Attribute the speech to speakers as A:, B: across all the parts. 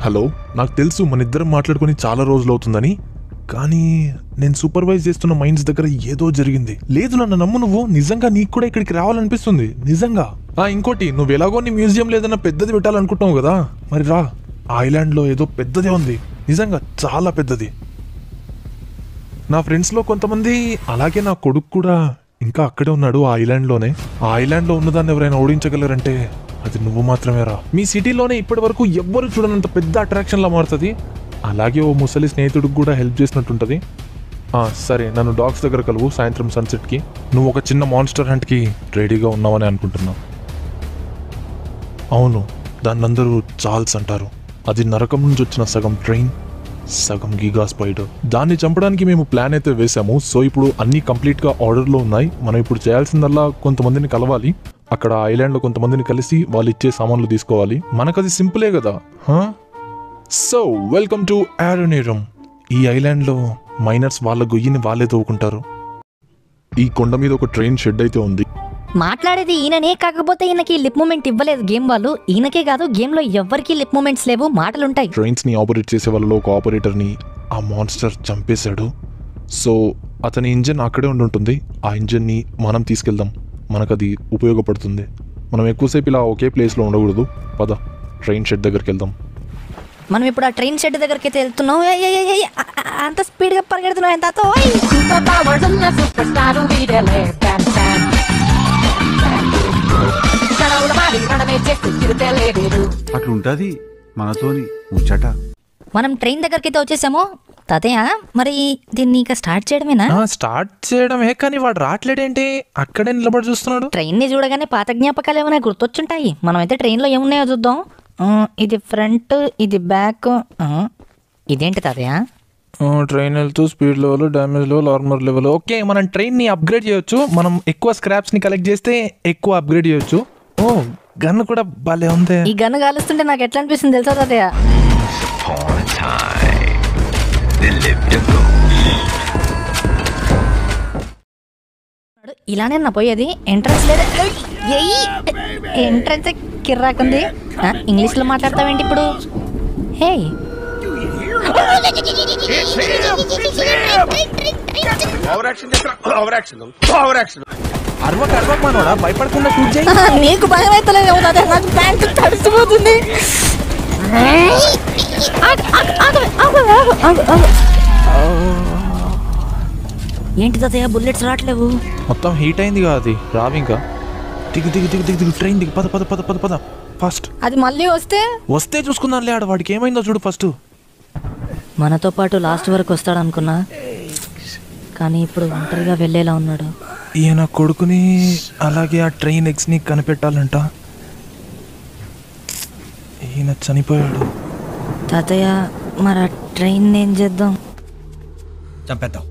A: Hello నాకు తెలుసు మన ఇద్దరం మాట్లాడుకుని చాలా రోజులు అవుతుందని కానీ నేను సూపర్వైజ్ చేస్తున్న మైండ్స్ దగ్గర ఏదో జరిగింది లేదు నన్ను నమ్ము నువ్వు నిజంగా నీకు కూడా ఇక్కడికి రావాలనిపిస్తుంది నిజంగా ఆ ఇంకోటి నువ్వు ఎలాగో నీ మ్యూజియం లేదన్నా పెద్దది పెట్టాలనుకుంటున్నావు కదా మరి రా ఆ ఐలాండ్లో ఏదో పెద్దదే ఉంది నిజంగా చాలా పెద్దది నా ఫ్రెండ్స్లో కొంతమంది అలాగే నా కొడుకు కూడా ఇంకా అక్కడే ఉన్నాడు ఆ ఐలాండ్లోనే ఆ ఐలాండ్లో ఉన్నదాన్ని ఎవరైనా ఓడించగలరంటే అది నువ్వు మాత్రమే రా మీ సిటీలోనే ఇప్పటి వరకు ఎవ్వరు చూడనంత పెద్ద అట్రాక్షన్లా మారుతుంది అలాగే ఓ ముసలి స్నేహితుడికి కూడా హెల్ప్ చేసినట్టుంటది ఆ, సరే నన్ను డాగ్స్ దగ్గర కలువు సాయంత్రం సన్సెట్కి నువ్వు ఒక చిన్న మాన్స్టర్ హంట్కి రెడీగా ఉన్నావని అనుకుంటున్నా అవును దాన్ని అందరూ చాల్స్ అంటారు అది నరకం నుంచి వచ్చిన సగం ట్రైన్ సగం గీగా స్పైడర్ దాన్ని చంపడానికి మేము ప్లాన్ అయితే వేసాము సో ఇప్పుడు అన్ని కంప్లీట్ గా ఆర్డర్ లో ఉన్నాయి మనం ఇప్పుడు చేయాల్సిందల్లా కొంతమందిని కలవాలి అక్కడ ఐలాండ్ లో కొంతమందిని కలిసి వాళ్ళు ఇచ్చే సామాన్లు తీసుకోవాలి మనకది సింపులే కదా సో వెల్కమ్ టు ఆరోనేరం ఈ ఐలాండ్ లో మైనర్స్ వాళ్ళ గొయ్యిని వాళ్ళే తవ్వుకుంటారు ఈ కొండ మీద ఒక ట్రైన్ షెడ్ అయితే ఉంది
B: మాట్లాడేది ఈయననే కాకపోతే ఈయనకి లిప్ మూమెంట్ ఇవ్వలేదు గేమ్ వాళ్ళు ఈయనకే కాదు గేమ్ లో ఎవ్వరికి లిప్ మూమెంట్స్ లేవు మాటలుంటాయి
A: ట్రైన్స్ ని ఆపరేట్ చేసే వాళ్ళలో ఒక ఆపరేటర్ ని ఆ మాన్స్టర్ చంపేశాడు సో అతని ఇంజన్ అక్కడే ఉండి ఉంటుంది ఆ ఇంజన్ ని మనం తీసుకెళ్దాం మనకు అది ఉపయోగపడుతుంది మనం ఎక్కువసేపు ఇలా ఒకే ప్లేస్ లో ఉండకూడదు పద ట్రైన్ షెడ్ దగ్గరికి వెళ్దాం
B: మనం ఇప్పుడు ఆ ట్రైన్ షెడ్ దగ్గరికి అయితే వెళ్తున్నాం ఏయ్, ఏయ్, ఏయ్, ఏయ్, ఆ- ఆ- అంత స్పీడ్ గా పరిగెడుతున్నావు ఎంత
C: Super powers ఉన్న సూపర్ స్టార్ వీడలే బ్యాన్ బ్యాన్ కడవుల మారి రణమే చేస్తూ తిరుతలే వీడు
D: అట్లుంటది మనతోని ముచ్చట
B: మనం ట్రైన్ దగ్గరికి అయితే వచ్చేసాము తాతయ్య మరి దీన్ని ఇక స్టార్ట్ చేయడమేనా
A: స్టార్ట్ చేయడమే కానీ వాడు రావట్లేడేంటి అక్కడే నిలబడి చూస్తున్నాడు
B: ట్రైన్ ని చూడగానే పాత జ్ఞాపకాలు ఏమైనా గుర్తొచ్చుంటాయి మనం అయితే ట్రైన్ లో ఏమున్నాయో చూద్దాం ఆ, ఇది ఫ్రంట్ ఇది బ్యాక్ ఆ, ఇదేంటి తాతయ్య
A: ట్రైన్ వెళ్తూ speed level damage level armour level okay మనం ట్రైన్ ని అప్గ్రేడ్ చేయొచ్చు మనం ఎక్కువ స్క్రాప్స్ ని కలెక్ట్ చేస్తే ఎక్కువ అప్గ్రేడ్ చేయొచ్చు ఓ గన్ కూడా భలే ఉంది
B: ఈ గన్ను కాలుస్తుంటే నాకు ఎట్లా అనిపిస్తుంది తెలుసా తాతయ్య ఇలానే నా పోయేది ఎంట్రన్స్ లేదు ఎంట్రన్స్ కిర్రాకుంది ఆ, ఇంగ్లీష్లో మాట్లాడతావేంటి ఇప్పుడు హే
A: అరవక్ అరవక్ మనోడా భయపడకుండా షూట్ చేయి
B: నీకు భయం అవుతలేదు తాతయ్య నాకు ప్యాంట్ తడిసిపోతుంది ఆగు, ఆగు, ఆగు, ఆగు, ఆగు, ఆగు, ఆగు. ఏంటి తాతయ్య బుల్లెట్స్ రావట్లేవు
A: మొత్తం హీట్ అయింది కదా అది రావి ఇంకా దిగు దిగు దిగు దిగు దిగు ట్రైన్ దిగు పద పద పద పద పద ఫస్ట్
B: అది మళ్ళీ వస్తే
A: వస్తే చూసుకుందాంలే ఆడ వాడికి ఏమైందో చూడు ఫస్ట్
B: మనతో పాటు లాస్ట్ వరకు వస్తాడు అనుకున్నా కానీ ఇప్పుడు ఒంటరిగా వెళ్ళేలా ఉన్నాడు
A: ఈయన కొడుకుని అలాగే ఆ ట్రైన్ ఎక్స్ ని కనిపెట్టాలంట ఈయన చనిపోయాడు
B: తాతయ్య మరి ఆ ట్రైన్ ఏం చేద్దాం
E: చంపేద్దాం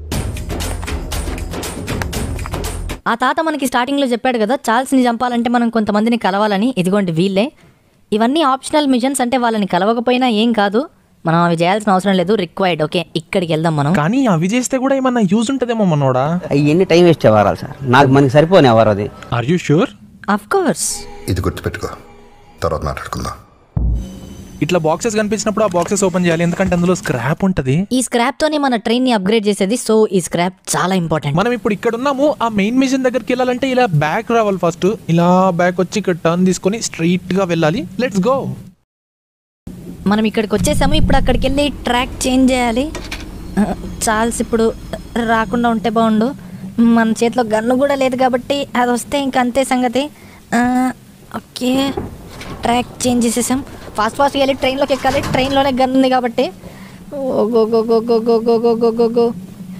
B: ఆ తాత మనకి స్టార్టింగ్లో చెప్పాడు కదా చార్ల్స్ని చంపాలంటే మనం కొంతమందిని కలవాలని ఇదిగోండి వీళ్ళే ఇవన్నీ ఆప్షనల్ మిషన్స్ అంటే వాళ్ళని కలవకపోయినా ఏం కాదు మనం అవి చేయాల్సిన అవసరం లేదు రిక్వైర్డ్ ఓకే ఇక్కడికి వెళ్దాం మనం
A: కానీ అవి చేస్తే కూడా ఏమన్నా యూజ్ ఉంటుందేమో మనోడా
F: అవన్నీ టైం వేస్ట్ అవ్వాలి సార్ నాకు మనకి సరిపోని ఎవరు అది
A: are you sure
B: of course
G: ఇది గుర్తుపెట్టుకో తర్వాత మాట్లాడుకుందాం
A: ఇట్లా బాక్సెస్ కనిపించినప్పుడు ఆ బాక్సెస్ ఓపెన్ చేయాలి ఎందుకంటే అందులో స్క్రాప్ ఉంటది
B: ఈ స్క్రాప్ తోనే మన ట్రైన్ ని అప్గ్రేడ్ చేసేది సో ఈ స్క్రాప్ చాలా ఇంపార్టెంట్
A: మనం ఇప్పుడు ఇక్కడ ఉన్నాము ఆ మెయిన్ మిషన్ దగ్గరికి వెళ్ళాలంటే ఇలా బ్యాక్ రావాలి ఫస్ట్ ఇలా బ్యాక్ వచ్చి ఇక్కడ టర్న్ తీసుకొని స్ట్రైట్ గా వెళ్ళాలి లెట్స్ గో
B: మనం ఇక్కడికి వచ్చేసాము ఇప్పుడు అక్కడికి వెళ్ళి ట్రాక్ చేంజ్ చేయాలి ఆ, చార్ల్స్ ఇప్పుడు రాకుండా ఉంటే బాగుండు మన చేతిలో గన్ను కూడా లేదు కాబట్టి అది వస్తే ఇంక అంతే సంగతి ఆ, ఓకే ట్రాక్ చేంజ్ చేసేసాం ఫాస్ట్ ఫాస్ట్గా వెళ్ళి ట్రైన్లోకి ఎక్కాలి ట్రైన్లోనే గన్ ఉంది కాబట్టి ఓ go go go go go go go go go go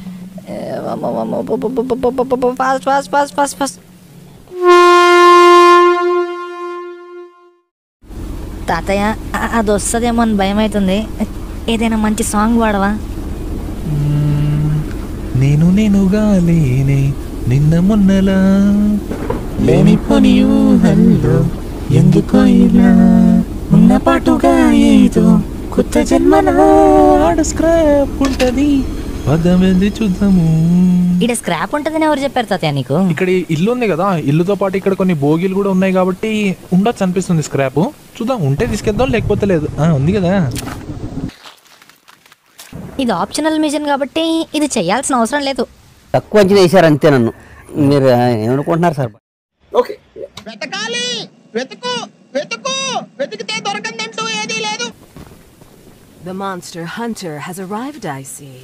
B: fast fast fast fast fast తాతయ్య ఆ- అది వస్తుందేమో అని భయం అవుతుంది ఏదైనా మంచి సాంగ్ పాడవా
A: నేను నేనుగా లేనే నిన్న మొన్నలా లేనిపోని ఊహల్లో ఎందుకో ఇలా ఉన్న పాటుగా ఏదో కొత్త జన్మలో ఆడ స్క్రాప్ ఉంటది పదం వెళ్ళి చూద్దాము
B: ఇక్కడ స్క్రాప్ ఉంటుందని ఎవరు చెప్పారు తాతయ్య నీకు
A: ఇక్కడ ఈ ఇల్లు ఉంది కదా ఇల్లుతో పాటు ఇక్కడ కొన్ని బోగీలు కూడా ఉన్నాయి కాబట్టి ఉండొచ్చు అనిపిస్తుంది స్క్రాప్ చూద్దాం ఉంటే తీసుకెళ్దాం లేకపోతే లేదు ఆ, ఉంది కదా
B: ఇది ఆప్షనల్ మిషన్ కాబట్టి ఇది చేయాల్సిన అవసరం లేదు
F: తక్కువ అంచనా వేశారు అంతే నన్ను మీరు ఆ, ఏమనుకుంటున్నారు సార్
H: వెతకాలి వెతుకు వెతుకు వెతికితే దొరకందంటూ ఏదీ లేదు
C: The monster hunter has arrived, I see.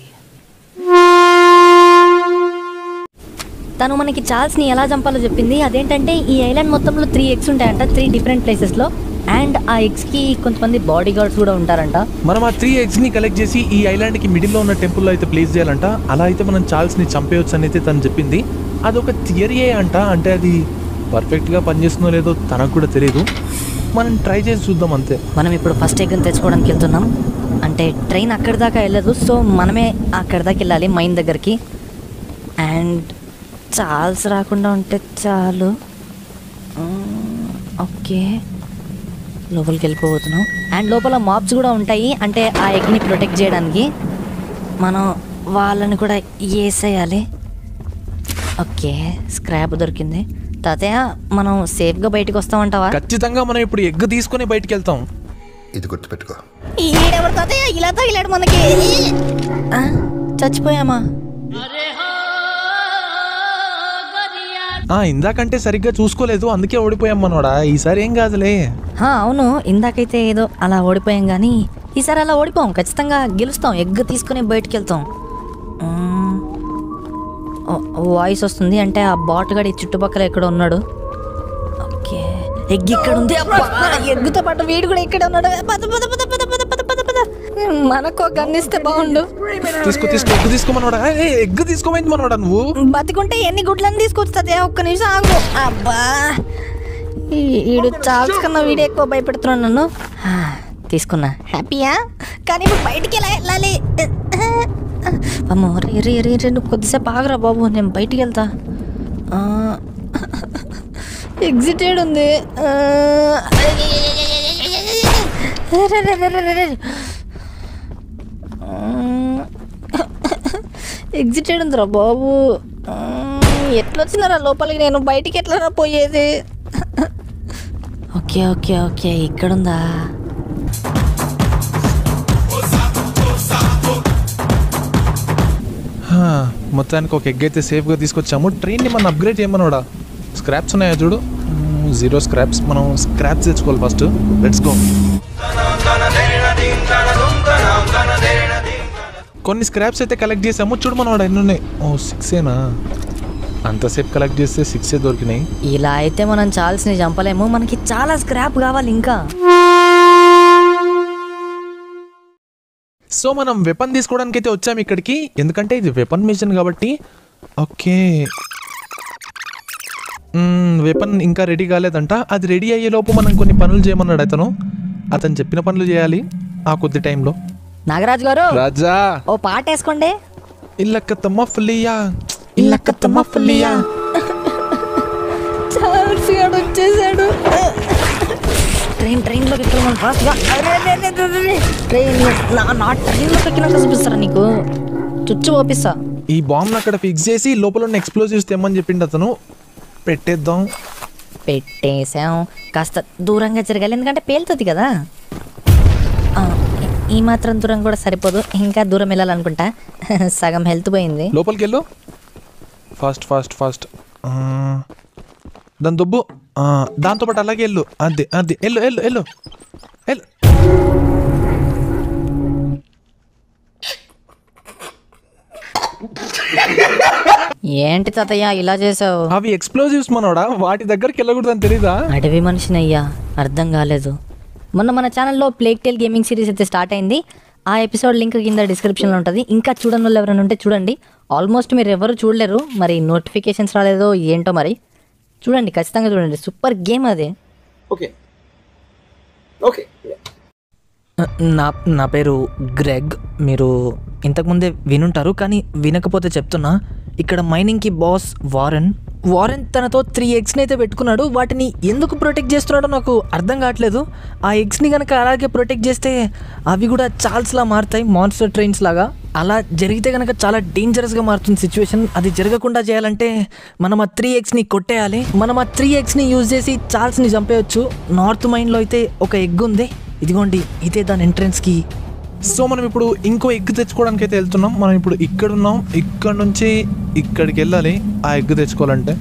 B: తను మనకి చార్ల్స్ని ఎలా చంపాలో చెప్పింది అదేంటంటే ఈ ఐలాండ్ మొత్తంలో త్రీ ఎగ్స్ ఉంటాయంట త్రీ డిఫరెంట్ ప్లేసెస్లో అండ్ ఆ ఎగ్స్కి కొంతమంది బాడీ గార్డ్స్ కూడా ఉంటారంట
A: మనం ఆ త్రీ ఎగ్స్ ని కలెక్ట్ చేసి ఈ ఐలాండ్ కి మిడిల్ లో ఉన్న టెంపుల్ లో అయితే ప్లేస్ చేయాలంట అలా అయితే మనం చార్ల్స్ ని చంపేయొచ్చు అని అయితే తను చెప్పింది అదొక థియరీయే అంట అంటే అది పర్ఫెక్ట్ గా పనిచేస్తుందో లేదో తనకు కూడా తెలియదు మనం ట్రై చేసి చూద్దాం అంతే
B: మనం ఇప్పుడు ఫస్ట్ ఎగ్ని తెచ్చుకోవడానికి వెళ్తున్నాం అంటే ట్రైన్ అక్కడి దాకా వెళ్ళదు సో మనమే అక్కడి దాకా వెళ్ళాలి మైన్ దగ్గరికి అండ్ చార్ల్స్ రాకుండా ఉంటే చాలు మ్మ్, ఓకే లోపలికి వెళ్ళిపోతున్నాం అండ్ లోపల మాబ్స్ కూడా ఉంటాయి అంటే ఆ ఎగ్ని ప్రొటెక్ట్ చేయడానికి మనం వాళ్ళని కూడా వేసేయాలి ఓకే స్క్రాప్ దొరికింది తాతయ్య మనం సేఫ్గా బయటకు వస్తామంటావా
A: ఖచ్చితంగా మనం ఇప్పుడు ఎగ్ తీసుకొని బయటికి వెళ్తాం
G: ఇది గుర్తుపెట్టుకో
B: ఈడెవరు తాతయ్య ఇలా తగిలాడు మనకి ఆ, చచ్చిపోయామా
A: ఆ ఇందాకంటే సరిగ్గా చూసుకోలేదు అందుకే ఓడిపోయాం మనోడా ఈసారి ఏం కాదులే
B: హా, అవును ఇందాకైతే ఏదో అలా ఓడిపోయాం కానీ ఈసారి అలా ఓడిపోం ఖచ్చితంగా గెలుస్తాం ఎగ్ తీసుకుని బయటికి వెళ్తాం మ్మ్. ఓ- వాయిస్ వస్తుంది అంటే ఆ బాట్ గడి చుట్టుపక్కల ఎక్కడ ఉన్నాడు ఓకే ఎగ్ ఇక్కడ ఉంది అబ్బా, ఎగ్గుతో పాటు వీడు కూడా ఇక్కడ ఉన్నాడు పద పద పద పద పద పద పద పద మనకు గన్నిస్తే బాగుండు
A: తీసుకో తీసుకో ఎగ్ తీసుకో మనోడా ఏ, ఎగ్ తీసుకోమైంది మనోడా నువ్వు
B: బతికుంటే ఎన్ని గుడ్లని తీసుకొస్తుంది ఒక్క నిమిషం ఆగు అబ్బా ఈ- ఈడు చార్ల్స్ కన్నా వీడియో ఎక్కువ భయపెడుతున్నాను నన్ను ఆ, తీసుకున్నా హ్యాపీయా కానీ ఇప్పుడు బయటికి ఎలా వెళ్ళాలి అమ్మో రే రే రే రే నువ్వు కొద్దిసేపు ఆగరా బాబు నేను బయటికి వెళ్తా ఎగ్జిటెడ్ ఉంది ఆ, రే, రే, రే, రే, రే, రే. ఎగ్జిటెడ్ ఉందిరా బాబు మ్మ్, ఎట్లా వచ్చినారా లోపలికి నేను బయటికి ఎట్లా పోయేది ఓకే ఓకే ఓకే ఇక్కడుందా
A: హా, మొత్తానికి ఒక ఎగ్ అయితే సేఫ్గా తీసుకొచ్చాము ట్రైన్ని మనం అప్గ్రేడ్ చేయమనోడా స్క్రాప్స్ ఉన్నాయా చూడు మ్మ్, జీరో స్క్రాప్స్ మనం స్క్రాప్స్ తెచ్చుకోవాలి ఫస్ట్ లెట్స్ గో కొన్ని స్క్రాప్స్ అయితే కలెక్ట్ చేసాము చూడు మనోడా ఎన్ని ఉన్నాయి ఓ సిక్సేనా అంతసేపు కలెక్ట్ చేస్తే సిక్సే దొరికినాయి
B: ఇలా అయితే మనం చార్ల్స్ని చంపలేము మనకి చాలా స్క్రాప్ కావాలి ఇంకా
A: సో మనం వెపన్ తీసుకోవడానికి అయితే వచ్చాము ఇక్కడికి ఎందుకంటే ఇది వెపన్ మిషన్ కాబట్టి ఓకే వెపన్ ఇంకా రెడీ కాలేదంట అది రెడీ అయ్యే లోపు మనం కొన్ని పనులు చేయమన్నాడు అతను అతను చెప్పిన పనులు చేయాలి ఆ కొద్ది టైంలో
B: నాగరాజు గారు
A: రాజా
B: ఓ పాట వేసుకోండి
A: ఇల్లక్కత్తమ్మ ఫుల్లియా ఇల్లక్కత్తమ్మ ఫుల్లియా
B: చార్ల్స్ గారు వచ్చేసాడు ట్రైన్ ట్రైన్లోకి ఎక్కడ మనం ఫాస్ట్గా ట్రైన్ నా నా ట్రైన్లోకి ఎక్కినట్టు చూపిస్తారా నీకు చుచ్చు ఓపిస్తా
A: ఈ బాంబ్ అక్కడ ఫిక్స్ చేసి లోపల ఉన్న ఎక్స్ప్లోజివ్స్ తెమ్మని చెప్పిండు అతను పెట్టేద్దాం
B: పెట్టేసాం కాస్త దూరంగా జరగాలి ఎందుకంటే పేలుతుంది కదా ఆ, ఈ మాత్రం దూరం కూడా సరిపోదు ఇంకా దూరం వెళ్ళాలనుకుంటా సగం హెల్త్ పోయింది
A: లోపలికి వెళ్ళు ఫాస్ట్ ఫాస్ట్ ఫాస్ట్ దాని దుబ్బు ఆ, దాంతోపాటు అలాగే వెళ్ళు అది అది వెళ్ళు వెళ్ళు వెళ్ళు వెళ్ళు
B: ఏంటి తాతయ్య ఇలా చేసావు
A: అవి ఎక్స్ప్లోజివ్స్ మనోడా వాటి దగ్గరికి వెళ్ళకూడదని తెలీదా
B: అడవి మనిషినయ్యా అర్థం కాలేదు మొన్న మన ఛానల్లో ప్లేక్ టెల్ గేమింగ్ సిరీస్ అయితే స్టార్ట్ అయింది ఆ ఎపిసోడ్ లింక్ కింద డిస్క్రిప్షన్లో ఉంటుంది ఇంకా చూడని వాళ్ళు ఎవరైనా ఉంటే చూడండి ఆల్మోస్ట్ మీరు ఎవరు చూడలేరు మరి నోటిఫికేషన్స్ రాలేదో ఏంటో మరి చూడండి ఖచ్చితంగా చూడండి సూపర్ గేమ్ అది
I: నా నా పేరు గ్రెగ్ మీరు ఇంతకుముందే వినుంటారు కానీ వినకపోతే చెప్తున్నా ఇక్కడ మైనింగ్కి బాస్ వారెన్ వారెన్ తనతో త్రీ ఎగ్స్ని అయితే పెట్టుకున్నాడు వాటిని ఎందుకు ప్రొటెక్ట్ చేస్తున్నాడో నాకు అర్థం కావట్లేదు ఆ ఎగ్స్ని కనుక అలాగే ప్రొటెక్ట్ చేస్తే అవి కూడా చార్ల్స్లా మారుతాయి మాన్స్టర్ ట్రైన్స్ లాగా అలా జరిగితే కనుక చాలా డేంజరస్గా మారుతుంది సిచ్యువేషన్ అది జరగకుండా చేయాలంటే మనం ఆ త్రీ ఎక్స్ని కొట్టేయాలి మనం ఆ త్రీ ఎక్స్ని యూజ్ చేసి చార్ల్స్ని చంపేయచ్చు నార్త్ మైన్లో అయితే ఒక ఎగ్ ఉంది ఇదిగోండి ఇదే దాని ఎంట్రన్స్కి
A: సో మనం ఇప్పుడు ఇంకో ఎగ్ తెచ్చుకోవడానికి అయితే వెళ్తున్నాం మనం ఇప్పుడు ఇక్కడ ఉన్నాం ఇక్కడ నుంచి ఇక్కడికి వెళ్ళాలి ఆ ఎగ్ తెచ్చుకోవాలంటే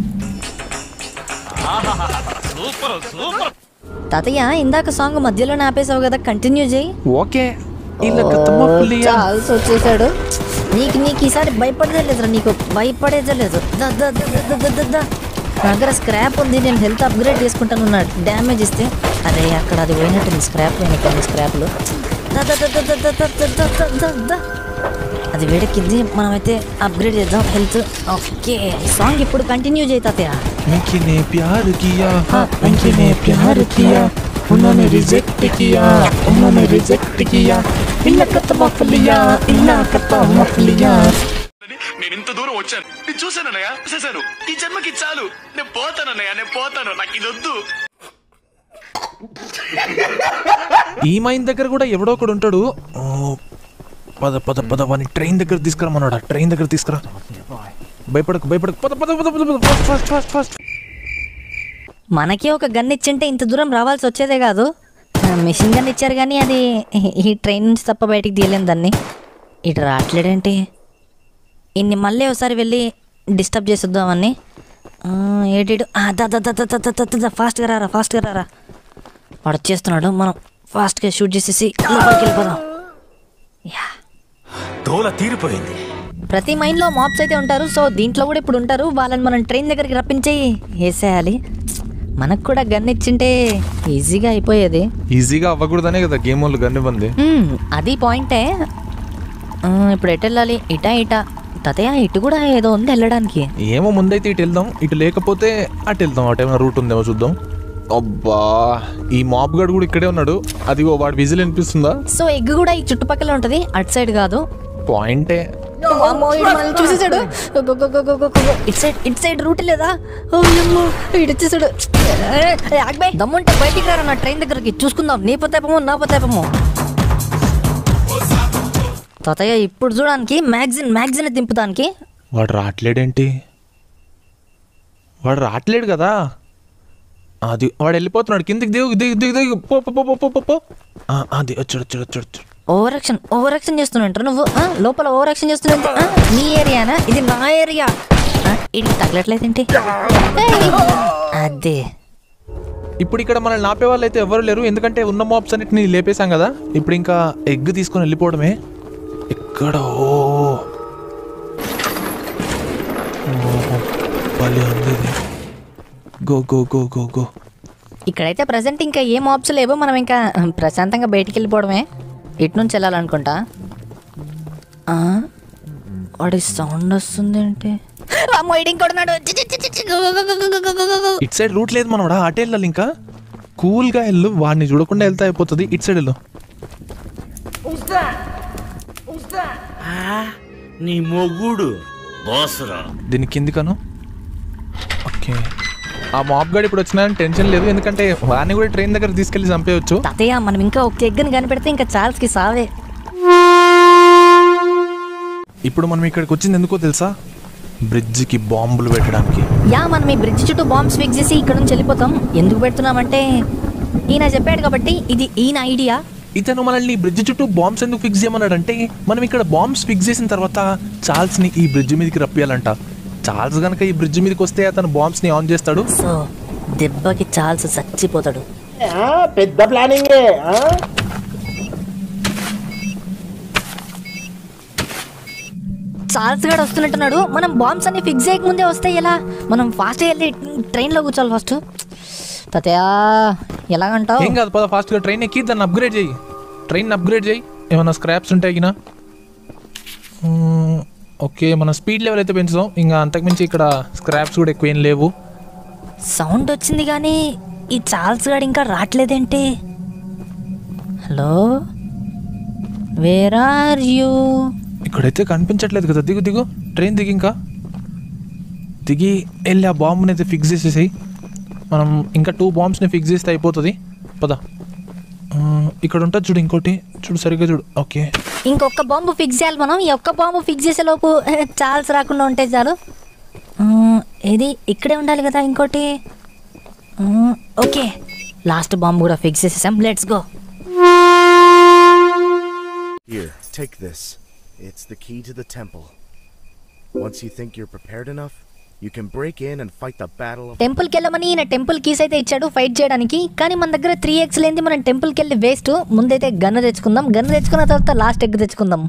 B: తాతయ్య ఇందాక సాంగ్ మధ్యలోనే ఆపేసావు కదా కంటిన్యూ చేయి
A: ఓకే ఇలా గతమా పులియా.
B: చాల్స్ వచ్చేసాడు నీకు నీకు ఈసారి భయపడేదే లేదురా నీకు భయపడేదే లేదు దా, దా, దా, దా, దా, దా, దా, దా. నా దగ్గర స్క్రాప్ ఉంది నేను హెల్త్ అప్గ్రేడ్ చేసుకుంటాను ఉన్నాడు డ్యామేజ్ ఇస్తే అదే అక్కడ అది పోయినట్టుంది స్క్రాప్ పోయిన కొన్ని స్క్రాప్లు దా, దా, దా, దా, దా, దా, దా, దా, దా, దా, దా. అది వేడెక్కింది మనమైతే అప్గ్రేడ్ చేద్దాం హెల్త్ ఓకే సాంగ్ ఇప్పుడు కంటిన్యూ చేయి తాతయ్య
A: వెంకీ నే ప్యార్ కియా వెంకీ నే ప్యార్ కియా उन्होंने रिजेक्ट किया उन्होंने रिजेक्ट किया इल्ला कतमा फलिया इल्ला कतमा फलिया
J: నేను ఇంత దూరం వచ్చాను నేను చూశానన్నయ్య చూశాను ఈ జన్మకి చాలు నేను పోతానన్నయ్య నేను పోతాను నాకు ఇది వద్దు
A: ఈ మైన్ దగ్గర కూడా ఎవడో ఒకడు ఉంటాడు ఓ, పద పద పద వాని ట్రైన్ దగ్గర తీసుకురమ్మన్నాడు ఆ ట్రైన్ దగ్గర తీసుకురా భయపడకు భయపడకు పద పద పద పద పద ఫాస్ట్ ఫాస్ట్ ఫాస్ట్ ఫాస్ట్
B: మనకి ఒక గన్ ఇచ్చింటే ఇంత దూరం రావాల్సి వచ్చేదే కాదు మిషన్ గన్ ఇచ్చారు కానీ అది ఈ ట్రైన్ నుంచి తప్ప బయటికి తీయలేం దాన్ని ఇటు రావట్లేడేంటి ఇన్ని మళ్ళీ ఒకసారి వెళ్ళి డిస్టర్బ్ చేసేద్దామని ఆ, ఏటిడు ఆ, దా దా దా దా దా దా దా దా, దా, ఫాస్ట్గా రారా ఫాస్ట్గా రారా వాడు వచ్చేస్తున్నాడు మనం ఫాస్ట్గా షూట్ చేసేసి లోపలికి వెళ్ళిపోదాం యా
J: తోల తీరిపోయింది
B: ప్రతి మైండ్లో మాప్స్ అయితే ఉంటారు సో దీంట్లో కూడా ఇప్పుడు ఉంటారు వాళ్ళని మనం ట్రైన్ దగ్గరికి రప్పించి వేసేయాలి మనకు కూడా గన్ ఇచ్చింటే ఈజీగా అయిపోయేది
A: ఈజీగా అవ్వకూడదనే కదా గేమ్ వాళ్ళు గన్నివ్వంది
B: మ్మ్, అది పాయింటే ఆ, ఇప్పుడు ఎటు వెళ్ళాలి ఇటా ఇటా తాతయ్య ఇటు కూడా ఏదో ఉంది వెళ్ళడానికి
A: ఏమో ముందైతే ఇటు వెళ్దాం ఇటు లేకపోతే అటు వెళ్దాం అటు ఏమైనా రూట్ ఉందేమో చూద్దాం అబ్బా ఈ మాప్ గడు కూడా ఇక్కడే ఉన్నాడు అదిగో వాడు విజిల్ అనిపిస్తుందా
B: సో ఎగ్ కూడా ఈ చుట్టుపక్కల ఉంటుంది అటు సైడ్ కాదు
A: పాయింటే
B: అమ్మో, ఈడు మనల్ని చూసేసాడు go, go, go, go, go, go, go. ఇటు సైడ్ ఇటు సైడ్ రూట్ లేదా ఓ, అమ్మో, ఇటు వచ్చేసాడు ఏ, ఏ, ఆగ్బే దమ్ముంటే బయటికి రారా నా ట్రైన్ దగ్గరికి చూసుకుందాం నీ పోతాపమో నా పోతాపమో తాతయ్య ఇప్పుడు చూడడానికి మ్యాగజిన్ మ్యాగజిన్ దింపుదానికి
A: వాడు రావట్లేడేంటి వాడు రావట్లేడు కదా అది వాడు వెళ్ళిపోతున్నాడు కిందికి దిగు దిగు దిగు దిగు పో పో పో పో పో పో పో ఆ, అది వచ్చాడు వచ్చాడు వచ్చాడు వచ్చాడు
B: ఓవర్ యాక్షన్ ఓవర్ యాక్షన్ చేస్తున్నట్టు నువ్వు ఆ, లోపల ఓవర్ యాక్షన్ చేస్తున్నా నీ ఏరియానా ఇది నా ఏరియా ఆ, ఇది తగలట్లేదేంటి ఏయ్, అదే
A: ఇప్పుడు ఇక్కడ మనల్ని ఆపే వాళ్ళు అయితే ఎవరు లేరు ఎందుకంటే ఉన్న మాప్స్ అన్నిటిని లేపేశాం కదా ఇప్పుడు ఇంకా ఎగ్ తీసుకొని వెళ్ళిపోవడమే ఎక్కడ ఓ ఓహో, భలే ఉంది ఇది. Go go go go go
B: ఇక్కడైతే ప్రజెంట్ ఇంకా ఏం ఆప్షన్ లేవు మనం ఇంకా ప్రశాంతంగా బయటికి వెళ్ళిపోవడమే ఇటు నుంచి వెళ్ళాలనుకుంటా ఆ? వాడి సౌండ్ వస్తుంది ఏంటి అమ్మో ఈడు ఇంకొడున్నాడు చి, చి, చి, చి, చి, గు, గు, గు, గు, గు, గు, గు, గు, గు.
A: ఇటు సైడ్ రూట్ లేదు మనోడా అటే వెళ్ళాలి ఇంకా కూల్గా వెళ్ళు వాడిని చూడకుండా వెళ్తే అయిపోతుంది ఇటు సైడ్ వెళ్ళు
J: నీ మొగుడు బాసురా
A: దీని కిందికను ఓకే ఆ మాప్ గాడు ఇప్పుడు వచ్చినా టెన్షన్ లేదు ఎందుకంటే వాడిని కూడా ట్రైన్ దగ్గర తీసుకెళ్లి చంపేయచ్చు
B: తాతయ్య మనం ఇంకా ఒక ఎగ్గని కనిపెడితే ఇంకా చార్ల్స్కి సావే
A: ఇప్పుడు మనం ఇక్కడికి వచ్చింది ఎందుకో తెలుసా బ్రిడ్జికి బాంబులు పెట్టడానికి
B: యా మనం ఈ బ్రిడ్జ్ చుట్టూ బాంబ్స్ ఫిక్స్ చేసి ఇక్కడ నుంచి వెళ్ళిపోతాం ఎందుకు పెడుతున్నామంటే ఈయన చెప్పాడు కాబట్టి ఇది ఈయన ఐడియా
A: ఇతను మనల్ని ఈ బ్రిడ్జ్ చుట్టూ బాంబ్స్ ఎందుకు ఫిక్స్ చేయమన్నాడంటే మనం ఇక్కడ బాంబ్స్ ఫిక్స్ చేసిన తర్వాత చార్ల్స్ ని ఈ బ్రిడ్జ్ మీదకి రప్పియాలంట చార్ల్స్ గనక ఈ బ్రిడ్జ్ మీదకి వస్తే అతను బాంబ్స్ ని ఆన్ చేస్తాడు
B: సో దెబ్బకి చార్ల్స్ చచ్చిపోతాడు
H: పెద్ద ప్లానింగే ఆ?
B: చార్ల్స్ గడు వస్తున్నట్టున్నాడు మనం బాంబ్స్ అన్ని ఫిక్స్ చేయకముందే వస్తే ఎలా మనం ఫాస్ట్ వెళ్ళి ట్రైన్లో కూర్చోవాలి ఫస్ట్ తాతయ్య ఎలాగంటావు
A: ఏం కాదు పద ఫాస్ట్ గా ట్రైన్ ఎక్కి దాన్ని అప్గ్రేడ్ చేయి ట్రైన్ అప్గ్రేడ్ చేయి ఏమైనా స్క్రాప్స్ ఉంటాయి గినా మ్మ్, ఓకే మన స్పీడ్ లెవెల్ అయితే పెంచుదాం ఇంకా అంతకుమించి ఇక్కడ స్క్రాప్స్ కూడా ఎక్కువ ఏం లేవు
B: సౌండ్ వచ్చింది కానీ ఈ చార్ల్స్ గాడు ఇంకా రావట్లేదేంటి హలో వేర్ ఆర్ యూ
A: ఇక్కడైతే కనిపించట్లేదు కదా దిగు దిగు ట్రైన్ దిగి ఇంకా దిగి వెళ్ళి ఆ బాంబుని అయితే ఫిక్స్ చేసేసాయి మనం ఇంకా టూ బాంబ్స్ని ఫిక్స్ చేస్తే అయిపోతుంది పద ఆ, ఇక్కడ ఉంటుంది చూడు ఇంకోటి చూడు సరిగ్గా చూడు ఓకే
B: ఇంకొక బాంబు ఫిక్స్ చేయాలి మనం ఈ ఒక్క బాంబు ఫిక్స్ చేసే లోపు చాల్స్ రాకుండా ఉంటే చాలు ఆ, ఇది ఇక్కడే ఉండాలి కదా ఇంకోటి ఆ, ఓకే లాస్ట్ బాంబు కూడా ఫిక్స్ చేసేసాం let's go
K: Here, take this. It's the key to the temple. Once you think you're prepared enough, you can break in and fight the battle of
B: టెంపుల్కి వెళ్ళమని ఈయన టెంపుల్ కీస్ అయితే ఇచ్చాడు fight చేయడానికి కానీ మన దగ్గర త్రీ ఎగ్స్ లేని మనం టెంపుల్కి వెళ్ళి వేస్ట్ ముందైతే గన్ను తెచ్చుకుందాం గన్ను తెచ్చుకున్న తర్వాత లాస్ట్ ఎగ్ తెచ్చుకుందాం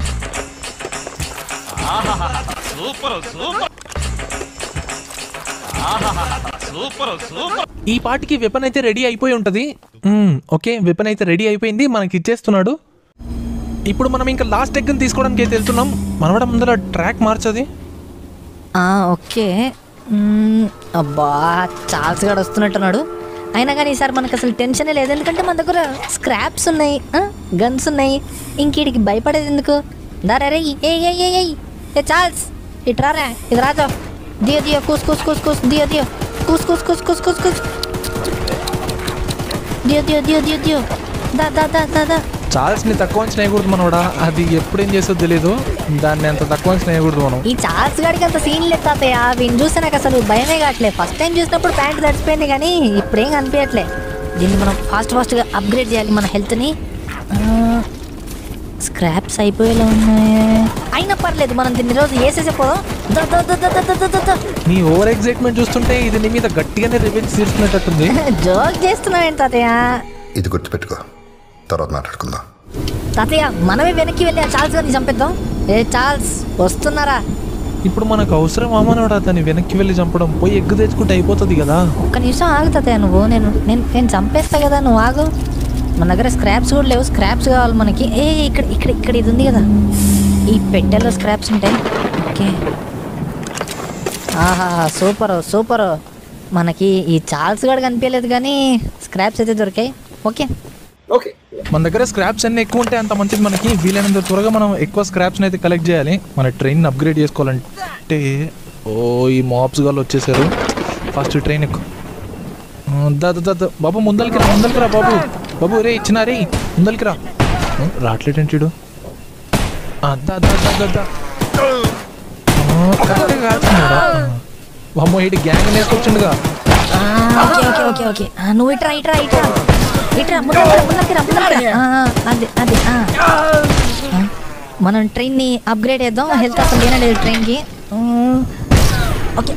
A: ఈ పాటికి వెపన్ అయితే రెడీ అయిపోయి ఉంటుంది మ్మ్, ఓకే వెపన్ అయితే రెడీ అయిపోయింది మనకి ఇచ్చేస్తున్నాడు ఇప్పుడు మనం ఇంకా లాస్ట్ ఎగ్ని తీసుకోవడానికి అయితే వెళ్తున్నాం మనవడ ముందర ట్రాక్ మార్చది
B: ఆ, ఓకే మ్మ్, అబ్బా చార్ల్స్ గారు వస్తున్నట్టున్నాడు అయినా కానీ ఈసారి మనకు అసలు టెన్షనే లేదు ఎందుకంటే మన దగ్గర స్క్రాప్స్ ఉన్నాయి గన్స్ ఉన్నాయి ఇంకీడికి భయపడేది ఎందుకు దారా రే ఏ ఏ ఏ ఏ ఏ చార్ల్స్ ఇటు రారా ఇది రాజా దియో దియో కూస్ కూస్ కూస్ కూస్ దియో దియో కూస్ కూస్ కూస్ కూస్ కూస్ కూస్ దియో దియో దియో దియో దియో దా దా దా దా దా
A: చార్ల్స్ ని తక్కువ అంచనా వేయకూడదు మనవడా అది ఎప్పుడేం చేసో తెలియదు దాన్ని అంత తక్కువ అంచనా వేయకూడదు మనం
B: ఈ చార్ల్స్ గాడికి అంత సీన్ లేదు తాతయ్య వీని చూస్తే నాకు అసలు భయమే కావట్లేదు ఫస్ట్ టైం చూసినప్పుడు ప్యాంట్ తడిచిపోయింది కానీ ఇప్పుడేం కనిపించట్లే దీన్ని మనం ఫాస్ట్ ఫాస్ట్గా అప్గ్రేడ్ చేయాలి మన హెల్త్ని స్క్రాప్స్ అయిపోయేలా ఉన్నాయి అయినా పర్లేదు మనం దీన్ని రోజు వేసేసే పోదాం దా, దా, దా, దా, దా, దా, దా, దా.
A: నీ ఓవర్ ఎగ్జైట్మెంట్ చూస్తుంటే ఇది నీ మీద గట్టిగానే రివెంజ్ తీర్చుకునేటట్టుంది
B: జోక్ చేస్తున్నావేంటి తాతయ్య
G: ఇది గుర్తుపెట్టుకో తర్వాత మాట్లాడుకుందాం
B: తాతయ్య మనమే వెనక్కి వెళ్ళి ఆ చార్ల్స్ గారిని చంపేద్దాం ఏ చార్ల్స్ వస్తున్నారా
A: ఇప్పుడు మనకు అవసరం అమ్మనోడా దాన్ని వెనక్కి వెళ్ళి చంపడం పోయి ఎగ్గు తెచ్చుకుంటే అయిపోతుంది కదా
B: ఒక్క నిమిషం ఆగు తాతయ్య నువ్వు నేను నేను నేను చంపేస్తా కదా నువ్వు ఆగు మన దగ్గర స్క్రాప్స్ కూడా లేవు స్క్రాప్స్ కావాలి మనకి ఏ ఇక్కడ ఇక్కడ ఇక్కడ ఇది ఉంది కదా ఈ పెట్టెలో స్క్రాప్స్ ఉంటాయి ఓకే ఆహా సూపర్ సూపర్ మనకి ఈ చార్ల్స్ గడ కనిపించలేదు కానీ స్క్రాప్స్ అయితే దొరికాయి ఓకే
A: మన దగ్గర స్క్రాప్స్ అన్ని ఎక్కువ ఉంటే అంత మంచిది మనకి వీలైనంత త్వరగా మనం ఎక్కువ స్క్రాప్స్ అయితే కలెక్ట్ చేయాలి మన ట్రైన్ అప్గ్రేడ్ చేసుకోవాలంటే ఓ ఈ మాప్స్ గాళ్ళు వచ్చేసారు ఫస్ట్ ట్రైన్ ఎక్కువ దా దా, దా, దా. బాబు ముందరికి రా ముందరికి రా బాబు బాబు రే ఇచ్చినా రే ముందరికి రా ఆ, రావట్లేదేంటి వీడు? ఆ, దా దా దా దా దా ఆ, కరెక్ట్గా కాల్చున్నాడా? అమ్మో ఇటు గ్యాంగ్ వేసుకొచ్చిండుగా
B: ఓకే ఓకే ఓకే ఓకే ఆ, నువ్వు ఇట్రా ఇట్రా ఇట్రా ఇట్రా ముందరికి రా, ముందరికి రా, ముందరికి రా. ఆ, ఆ, అది అది ఆ. ఆ, మనం ట్రైన్ని అప్గ్రేడ్ చేద్దాం హెల్త్ అసలు లేనండి ట్రైన్కి ఓకే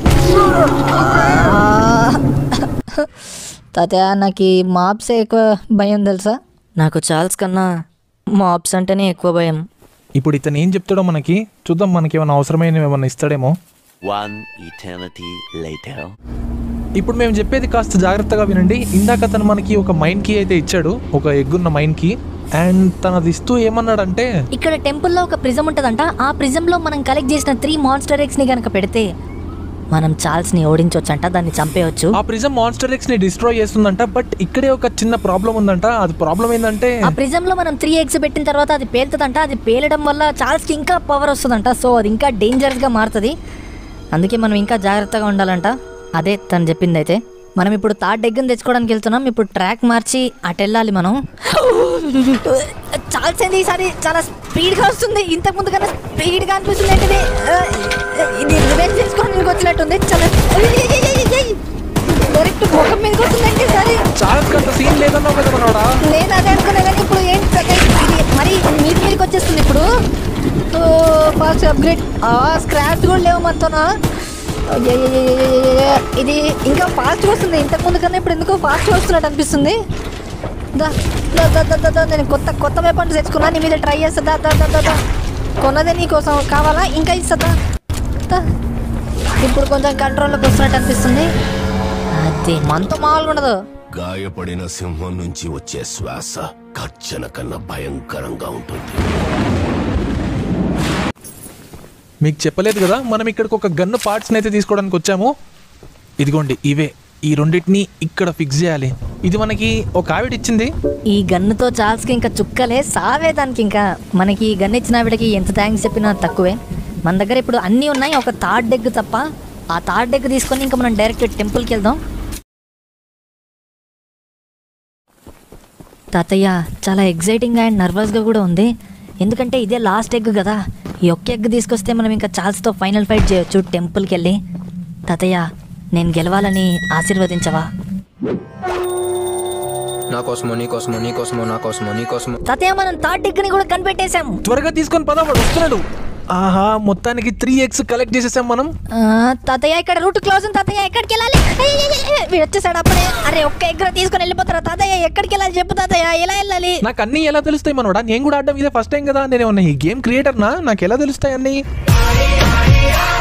B: తాతయ్య నాకు ఈ మాప్సే ఎక్కువ భయం తెలుసా నాకు చార్ల్స్ కన్నా మాప్స్ అంటేనే ఎక్కువ భయం
A: ఇప్పుడు ఇతను ఏం చెప్తాడో మనకి చూద్దాం మనకి ఏమైనా అవసరమైనవి ఏమైనా ఇస్తాడేమో
L: One eternity later.
A: ఇప్పుడు మేము చెప్పేది కాస్త జాగ్రత్తగా వినండి ఇందాక అతను మనకి ఒక మైన్ కి అయితే ఇచ్చాడు ఒక ఎగ్గున్న మైన్ కి అండ్ తనది ఇస్తూ ఏమన్నాడంటే
B: ఇక్కడ టెంపుల్లో ఒక ప్రిజం ఉంటుందంట ఆ ప్రిజంలో మనం కలెక్ట్ చేసిన త్రీ మాన్స్టర్ ఎగ్స్ ని కనుక పెడితే మనం చార్ల్స్ ని ఓడించవచ్చంట దాన్ని చంపేయచ్చు
A: ఆ ప్రిజం మాన్స్టర్ ఎక్స్ ని డిస్ట్రాయ్ చేస్తుందంట బట్ ఇక్కడే ఒక చిన్న ప్రాబ్లం ఉందంట అది ప్రాబ్లం ఏంటంటే
B: ఆ ప్రిజంలో మనం త్రీ ఎగ్స్ పెట్టిన తర్వాత అది పేలుతుందంట అది పేలడం వల్ల చార్ల్స్కి ఇంకా పవర్ వస్తుందంట సో అది ఇంకా డేంజరస్గా మారుతుంది అందుకే మనం ఇంకా జాగ్రత్తగా ఉండాలంట అదే తను చెప్పింది అయితే మనం ఇప్పుడు థర్డ్ ఎగ్ని తెచ్చుకోవడానికి వెళ్తున్నాం ఇప్పుడు ట్రాక్ మార్చి అటు వెళ్ళాలి మనం చార్ల్స్ ఏంది ఈసారి చాలా స్పీడ్గా వస్తుంది ఇంతకు ముందు కన్నా స్పీడ్గా అనిపిస్తుంది ఏంటిది ఆ, ఇది రివెంజ్ చేసుకోవడానికి వచ్చినట్టుంది చాలా డైరెక్ట్ ముఖం మీదకి వస్తుందంటే ఈసారి
A: చార్ల్స్ కంత సీన్ లేదన్నావు కదా మనోడా
B: నేను అదే అనుకున్నా కానీ ఇప్పుడు ఏంటి ప్రకాష్ ఇది మరి మీది మీదకి వచ్చేస్తుంది ఇప్పుడు ఫాస్ట్ అప్గ్రేడ్ స్క్రాప్స్ కూడా లేవు మొత్తం ఇది ఇంకా ఫాస్ట్గా వస్తుంది ఇంతకు ముందు కన్నా ఇప్పుడు ఎందుకో ఫాస్ట్గా వస్తున్నట్టు అనిపిస్తుంది దా దా, దా, దా, దా, దా, నేను కొత్త కొత్త వెపన్స్ తెచ్చుకున్నా నీ మీద ట్రై చేస్తా దా దా దా, దా దా కొన్నదే నీకోసం కావాలా ఇంకా ఇస్తా దా. దా ఇప్పుడు కొంచెం కంట్రోల్లోకి వస్తున్నట్టు అనిపిస్తుంది అది మనతో మామూలుగా ఉండదు
M: గాయపడిన సింహం నుంచి వచ్చే శ్వాస కర్చన కన్నా భయంకరంగా ఉంటుంది
A: మీకు చెప్పలేదు కదా మనం ఇక్కడికి ఒక గన్ను పార్ట్స్ అయితే తీసుకోవడానికి వచ్చాము ఇదిగోండి ఇవే ఈ రెండింటిని ఇక్కడ ఫిక్స్ చేయాలి ఇది మనకి ఒక ఆవిడ ఇచ్చింది
B: ఈ గన్నుతో చార్ల్స్కి ఇంకా చుక్కలే సావే దానికి ఇంకా మనకి ఈ గన్ ఇచ్చిన ఆవిడకి ఎంత థ్యాంక్స్ చెప్పినా తక్కువే మన దగ్గర ఇప్పుడు అన్నీ ఉన్నాయి ఒక థర్డ్ డెగ్ తప్ప ఆ థర్డ్ డెగ్ తీసుకొని ఇంకా మనం డైరెక్ట్ టెంపుల్కి వెళ్దాం తాతయ్య చాలా ఎగ్జైటింగ్ అండ్ నర్వస్గా కూడా ఉంది ఎందుకంటే ఇదే లాస్ట్ ఎగ్ కదా ఈ ఒక్క ఎగ్ తీసుకొస్తే మనం ఇంకా చార్ల్స్తో ఫైనల్ ఫైట్ చేయొచ్చు టెంపుల్కి వెళ్ళి తాతయ్య నేను గెలవాలని ఆశీర్వదించవా
N: నా కోసమో నీ కోసమో నీ కోసమో నా కోసమో నీ కోసమో
B: తాతయ్య మనం థర్డ్ ఎగ్ని కూడా కనిపెట్టేశాం
I: త్వరగా తీసుకొని పదా వాడు వస్తున్నాడు ఆహా మొత్తానికి త్రీ ఎక్స్ కలెక్ట్ చేసేసాం మనం
B: ఆ, తాతయ్య ఇక్కడ రూట్ క్లోజ్ ఉంది తాతయ్య ఎక్కడికి వెళ్ళాలి అయ్య, అయ్య, అయ్య, వీడు వచ్చేసాడు అప్పుడే అరే ఒక్క ఎగ్గర తీసుకొని వెళ్ళిపోతారా తాతయ్య ఎక్కడికి వెళ్ళాలి చెప్పు తాతయ్య ఎలా వెళ్ళాలి
A: నాకు అన్ని ఎలా తెలుస్తాయి మనోడా నేను కూడా ఆడడం ఇదే ఫస్ట్ టైం కదా నేను ఏమన్నా ఈ గేమ్ క్రియేటర్ నా నాకు ఎలా తెలుస్తాయి అన్ని